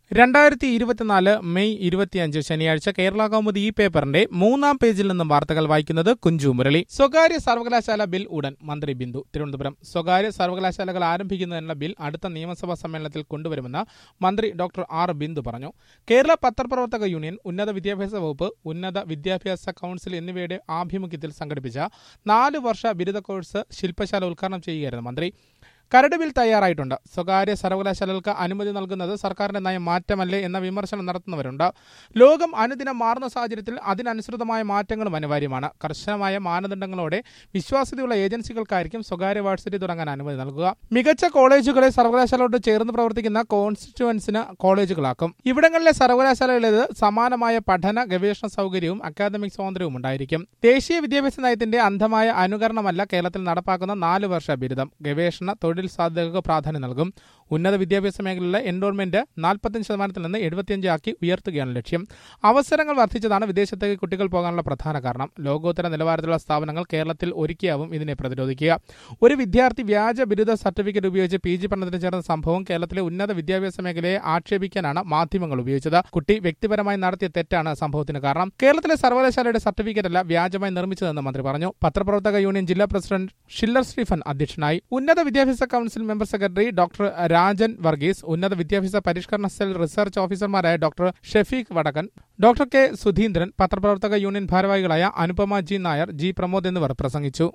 രണ്ടായിരത്തി ഇരുപത്തിനാല് മെയ് ഇരുപത്തിയഞ്ച് ശനിയാഴ്ച കേരള കൗമുദി ഈ പേപ്പറിന്റെ മൂന്നാം പേജിൽ നിന്നും വാർത്തകൾ വായിക്കുന്നത് കുഞ്ചു മുരളി സ്വകാര്യ സർവകലാശാല ബിൽ ഉടൻ മന്ത്രി ബിന്ദു തിരുവനന്തപുരം സ്വകാര്യ സർവകലാശാലകൾ ആരംഭിക്കുന്നതിനുള്ള ബിൽ അടുത്ത നിയമസഭാ സമ്മേളനത്തിൽ കൊണ്ടുവരുമെന്ന് മന്ത്രി ഡോക്ടർ ആർ ബിന്ദു പറഞ്ഞു കേരള പത്രപ്രവർത്തക യൂണിയൻ ഉന്നത വിദ്യാഭ്യാസ വകുപ്പ് ഉന്നത വിദ്യാഭ്യാസ കൌൺസിൽ എന്നിവയുടെ ആഭിമുഖ്യത്തിൽ സംഘടിപ്പിച്ച നാല് വർഷ ബിരുദ കോഴ്സ് ശില്പശാല ഉദ്ഘാടനം ചെയ്യുകയായിരുന്നു മന്ത്രി കരട് ബിൽ തയ്യാറായിട്ടുണ്ട് സ്വകാര്യ സർവകലാശാലകൾക്ക് അനുമതി നൽകുന്നത് സർക്കാരിന്റെ നയം മാറ്റമല്ലേ എന്ന വിമർശനം നടത്തുന്നവരുണ്ട് ലോകം അനുദിനം മാറുന്ന സാഹചര്യത്തിൽ അതിനനുസൃതമായ മാറ്റങ്ങളും അനിവാര്യമാണ് കർശനമായ മാനദണ്ഡങ്ങളോടെ വിശ്വാസ്യതയുള്ള ഏജൻസികൾക്കായിരിക്കും സ്വകാര്യ വാഴ്സറ്റി തുടങ്ങാൻ അനുമതി നൽകുക മികച്ച കോളേജുകളെ സർവകലാശാലയോട് ചേർന്ന് പ്രവർത്തിക്കുന്ന കോൺസ്റ്റിറ്റ്യുവൻസിന് കോളേജുകളാക്കും ഇവിടങ്ങളിലെ സർവകലാശാലകളിലേത് സമാനമായ പഠന ഗവേഷണ സൗകര്യവും അക്കാദമിക് സ്വാതന്ത്ര്യവും ഉണ്ടായിരിക്കും ദേശീയ വിദ്യാഭ്യാസ നയത്തിന്റെ അന്ധമായ അനുകരണമല്ല കേരളത്തിൽ നടപ്പാക്കുന്ന നാല് വർഷ ബിരുദം ഗവേഷണ തൊഴിൽ സാധ്യതകൾക്ക് പ്രാധാന്യം നൽകും ഉന്നത വിദ്യാഭ്യാസ മേഖലയിലെ എൻറോൾമെന്റ് നാൽപ്പത്തഞ്ച് ശതമാനത്തിൽ നിന്ന് എഴുപത്തിയഞ്ച് ആക്കി ഉയർത്തുകയാണ് ലക്ഷ്യം അവസരങ്ങൾ വർദ്ധിച്ചതാണ് വിദേശത്തേക്ക് കുട്ടികൾ പോകാനുള്ള പ്രധാന കാരണം ലോകോത്തര നിലവാരത്തിലുള്ള സ്ഥാപനങ്ങൾ കേരളത്തിൽ ഒരുക്കിയാവും ഇതിനെ പ്രതിരോധിക്കുക ഒരു വിദ്യാർത്ഥി വ്യാജ ബിരുദ സർട്ടിഫിക്കറ്റ് ഉപയോഗിച്ച് പി ജി പഠനത്തിന് ചേർന്ന സംഭവം കേരളത്തിലെ ഉന്നത വിദ്യാഭ്യാസ മേഖലയെ ആക്ഷേപിക്കാനാണ് മാധ്യമങ്ങൾ ഉപയോഗിച്ചത് കുട്ടി വ്യക്തിപരമായി നടത്തിയ തെറ്റാണ് സംഭവത്തിന് കാരണം കേരളത്തിലെ സർവകലാശാലയുടെ സർട്ടിഫിക്കറ്റ് അല്ല വ്യാജമായി നിർമ്മിച്ചതെന്ന് മന്ത്രി പറഞ്ഞു പത്രപ്രവർത്തക യൂണിയൻ ജില്ലാ പ്രസിഡന്റ് ഷില്ലർ സ്റ്റീഫൻ അധ്യക്ഷനായി ഉന്നത വിദ്യാഭ്യാസ council member secretary doctor Rajan Varghese ഉന്നത വിദ്യാഭ്യാസ പരിഷ്കരണ സെൽ റിസർച്ച് ഓഫീസർമാരായ doctor Shefeeq Vadakkan doctor K Sudheendran പത്രപ്രവർത്തക യൂണിയൻ ഭാരവാഹികളായ അനുപമ ജി നായർ ജി പ്രമോദ് എന്നിവർ പ്രസംഗിച്ചു